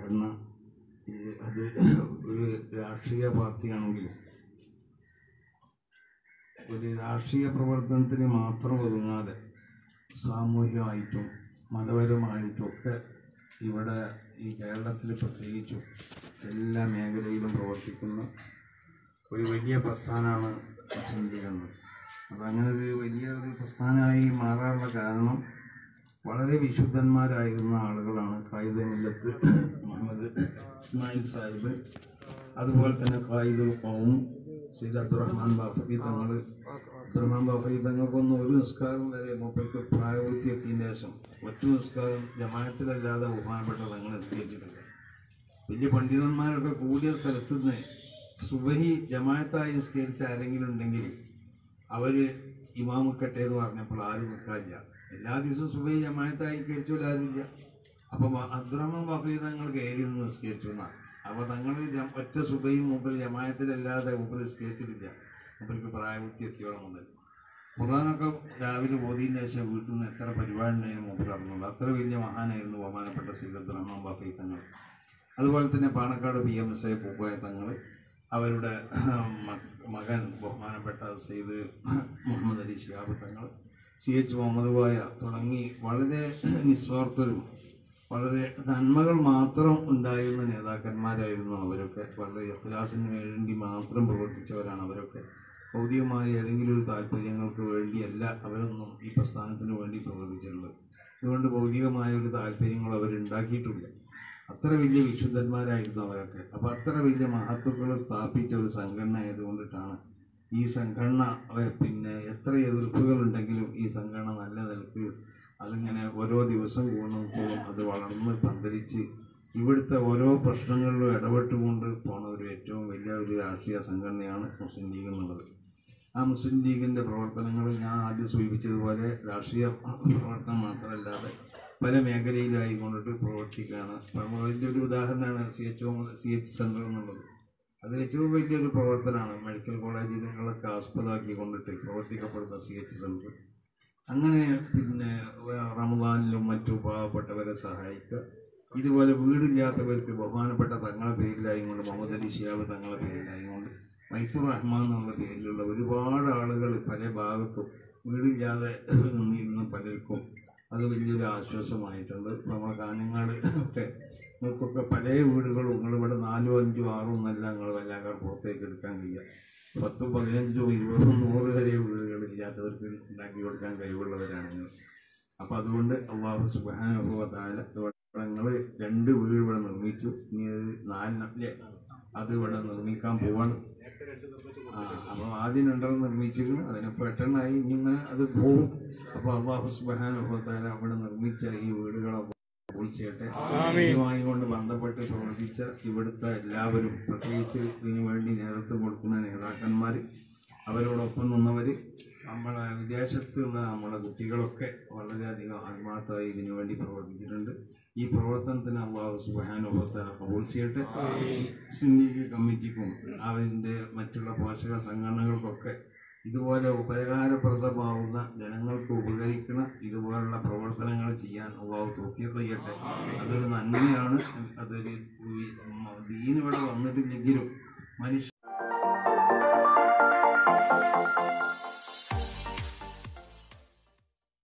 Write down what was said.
സംഘടന ഈ അത് ഒരു രാഷ്ട്രീയ പാർട്ടിയാണെങ്കിലും ഒരു രാഷ്ട്രീയ പ്രവർത്തനത്തിന് മാത്രം ഒതുങ്ങാതെ സാമൂഹികമായിട്ടും മതപരമായിട്ടും ഒക്കെ ഇവിടെ ഈ കേരളത്തിൽ പ്രത്യേകിച്ചും എല്ലാ മേഖലയിലും പ്രവർത്തിക്കുന്ന ഒരു വലിയ പ്രസ്ഥാനമാണ് മുസ്ലിം ലീഗ് എന്നത് അപ്പം അങ്ങനെ ഒരു വലിയ ഒരു പ്രസ്ഥാനമായി മാറാനുള്ള കാരണം വളരെ വിശുദ്ധന്മാരായിരുന്ന ആളുകളാണ് കായിദ മില്ലത്ത് മുഹമ്മദ് ഇസ്മായിൽ സാഹിബ് അതുപോലെ തന്നെ കായിദുൽ കൗം സീദ് അബ്ദുറഹ്മാൻ ബാഫി തങ്ങൾ അബ്ദുറഹ്മാൻ ബാഫി തങ്ങൾക്കൊന്നും ഒരു നിസ്കാരം വരെ മൂപ്പർക്ക് പ്രായപൂർത്തി എത്തിയതിന് ശേഷം ഒറ്റ നിസ്കാരം ജമാഅത്തിലല്ലാതെ ബഹുമാനപ്പെട്ട തങ്ങൾ നിസ്കരിച്ചിട്ടില്ല വലിയ പണ്ഡിതന്മാരൊക്കെ കൂടിയ സ്ഥലത്ത് നിന്ന് സുബഹി ജമാഅത്തായി നിസ്കരിച്ച ആരെങ്കിലും ഉണ്ടെങ്കിൽ അവര് ഇമാം നിൽക്കട്ടെ എന്ന് പറഞ്ഞപ്പോൾ ആരും നിൽക്കാനില്ല എല്ലാ ദിവസവും സുബഹി ജമാഅത്തായി നിസ്കരിച്ചു ആരുമില്ല അപ്പൊ ബ- അബ്ദുറഹ്മാൻ ബഫീ തങ്ങൾ കയറി നിന്ന് നിസ്കരിച്ചു എന്നാണ് അപ്പൊ തങ്ങൾ ഒറ്റ സുബയും മുമ്പിൽ ജമാഅത്തിലല്ലാതെ മുമ്പിൽ നിസ്കരിച്ചിട്ടില്ല മുമ്പിലേക്ക് പ്രായപൂർത്തി എത്തിയോളം മുതൽ ഖുർആാനൊക്കെ രാവിലെ ഓതിയതിന് ശേഷം വീട്ടിൽ നിന്ന് എത്ര പരിപാടി ഉണ്ടെങ്കിലും മുമ്പ് ഇറങ്ങുള്ളൂ അത്ര വലിയ മഹാനായിരുന്നു ബഹുമാനപ്പെട്ട സീദ് അബ്ദുറഹ്മാൻ ബഫീ തങ്ങൾ അതുപോലെ തന്നെ Panakkad P M S A Pookoya Thangal അവരുടെ മ- മകൻ ബഹുമാനപ്പെട്ട സെയ്ദ് മുഹമ്മദ് അലി ഷിഹാബ് തങ്ങൾ സി എച്ച് മുഹമ്മദ് കോയ തുടങ്ങി വളരെ നിസ്വാർത്ഥരും വളരെ നന്മകൾ മാത്രം ഉണ്ടായിരുന്ന നേതാക്കന്മാരായിരുന്നു അവരൊക്കെ വളരെ ഇഖ്ലാസിന് വേണ്ടി മാത്രം പ്രവർത്തിച്ചവരാണ് അവരൊക്കെ ഭൗതികമായ ഏതെങ്കിലും ഒരു താല്പര്യങ്ങൾക്ക് വേണ്ടിയല്ല അവരൊന്നും ഈ പ്രസ്ഥാനത്തിന് വേണ്ടി പ്രവർത്തിച്ചിട്ടുള്ളത് അതുകൊണ്ട് ഭൗതികമായ ഒരു താല്പര്യങ്ങൾ അവരുണ്ടാക്കിയിട്ടില്ല അത്ര വലിയ വിശുദ്ധന്മാരായിരുന്നു അവരൊക്കെ അപ്പൊ അത്ര വലിയ മഹത്വങ്ങൾ സ്ഥാപിച്ച ഒരു സംഘടന ആയതുകൊണ്ടിട്ടാണ് ഈ സംഘടന അവ- പിന്നെ എത്ര എതിർപ്പുകൾ ഉണ്ടെങ്കിലും ഈ സംഘടന നല്ല നിലക്ക് അതിങ്ങനെ ഓരോ ദിവസം കൂടുന്നതോളം അത് വളർന്ന് പന്തലിച്ച് ഇവിടുത്തെ ഓരോ പ്രശ്നങ്ങളിലും ഇടപെട്ടുകൊണ്ട് പോണ ഒരു ഏറ്റവും വലിയ ഒരു രാഷ്ട്രീയ സംഘടനയാണ് മുസ്ലിം ലീഗ് എന്നുള്ളത് ആ മുസ്ലിം ലീഗിന്റെ പ്രവർത്തനങ്ങൾ ഞാൻ ആദ്യം സൂചിപ്പിച്ചതുപോലെ രാഷ്ട്രീയ പ്രവർത്തനം മാത്രമല്ലാതെ പല മേഖലയിലായി കൊണ്ടിട്ട് പ്രവർത്തിക്കുകയാണ് അപ്പോൾ അതിൻ്റെ ഒരു ഉദാഹരണമാണ് C H C H centre എന്നുള്ളത് അത് ഏറ്റവും വലിയൊരു പ്രവർത്തനമാണ് മെഡിക്കൽ കോളേജുകളൊക്കെ ആസ്പദമാക്കി കൊണ്ടിട്ട് പ്രവർത്തിക്കപ്പെടുന്ന സി എച്ച് സെൻ്റർ അങ്ങനെ പിന്നെ വേ- റമദാനിലും മറ്റു പാവപ്പെട്ടവരെ സഹായിക്കുക ഇതുപോലെ വീടില്ലാത്തവർക്ക് ബഹുമാനപ്പെട്ട തങ്ങളെ പേരിലായതുകൊണ്ട് മുഹമ്മദ് അലി ഷിയാബ് തങ്ങളെ പേരിലായതുകൊണ്ട് മൈത്തുർ റഹ്മാൻ എന്നുള്ള പേരിലുള്ള ഒരുപാട് ആളുകൾ പല ഭാഗത്തും വീടില്ലാതെ നിന്നിരുന്ന പലർക്കും അത് വലിയൊരു ആശ്വാസമായിട്ടുണ്ട് ഇപ്പം നമ്മളെ കാഞ്ഞങ്ങാട് ഒക്കെ നിങ്ങൾക്കൊക്കെ പല വീടുകളും നിങ്ങളിവിടെ നാലോ അഞ്ചോ ആറോ എന്നല്ല നിങ്ങൾ വല്ലാക്കാർ പുറത്തേക്ക് എടുക്കാൻ കഴിയുക പത്തും പതിനഞ്ചും ഇരുപതും നൂറ് വരെ വീടുകളില്ലാത്തവർക്ക് ഉണ്ടാക്കി കൊടുക്കാൻ കഴിവുള്ളവരാണ് നിങ്ങൾ അപ്പം അതുകൊണ്ട് അള്ളാഹു സുബാനുഭവത്താല നിങ്ങൾ രണ്ട് വീട് ഇവിടെ നിർമ്മിച്ചു ഇനി ഒരു നാലെണ്ണം ഇല്ലേ അത് ഇവിടെ നിർമ്മിക്കാൻ പോവാണ് ആ അപ്പോൾ ആദ്യം രണ്ടെണ്ണം നിർമ്മിച്ചിരിക്കുന്നു അതിനിപ്പോൾ എട്ടെണ്ണമായി ഇനി ഇങ്ങനെ അത് പോകും അപ്പോൾ അള്ളാഹു സുബാനുഭവത്താല അവിടെ നിർമ്മിച്ച ഈ വീടുകളെ വിളിച്ചേട്ടെ ഇതുമായി കൊണ്ട് ബന്ധപ്പെട്ട് പ്രവർത്തിച്ച ഇവിടുത്തെ എല്ലാവരും പ്രത്യേകിച്ച് ഇതിനു വേണ്ടി നേതൃത്വം കൊടുക്കുന്ന നേതാക്കന്മാർ അവരോടൊപ്പം നിന്നവർ നമ്മളെ വിദേശത്തുള്ള നമ്മുടെ കുട്ടികളൊക്കെ വളരെയധികം ആത്മാർത്ഥമായി ഇതിനു വേണ്ടി പ്രവർത്തിച്ചിട്ടുണ്ട് ഈ പ്രവർത്തനത്തിന് അള്ളാഹു സുബാനുഭവത്തെ കബൂൾ ചെയ്യട്ടെ മുസ്ലിം ലീഗ് കമ്മിറ്റിക്കും അതിൻ്റെ മറ്റുള്ള പോഷക സംഘടനകൾക്കൊക്കെ ഇതുപോലെ ഉപകാരപ്രദമാവുന്ന ജനങ്ങൾക്ക് ഉപകരിക്കുന്ന ഇതുപോലുള്ള പ്രവർത്തനങ്ങൾ ചെയ്യാൻ അള്ളാഹു തോക്കിയത് ചെയ്യട്ടെ അതൊരു നന്മയാണ് അതൊരു ദീൻ ഇവിടെ വന്നിട്ടില്ലെങ്കിലും മനുഷ്യ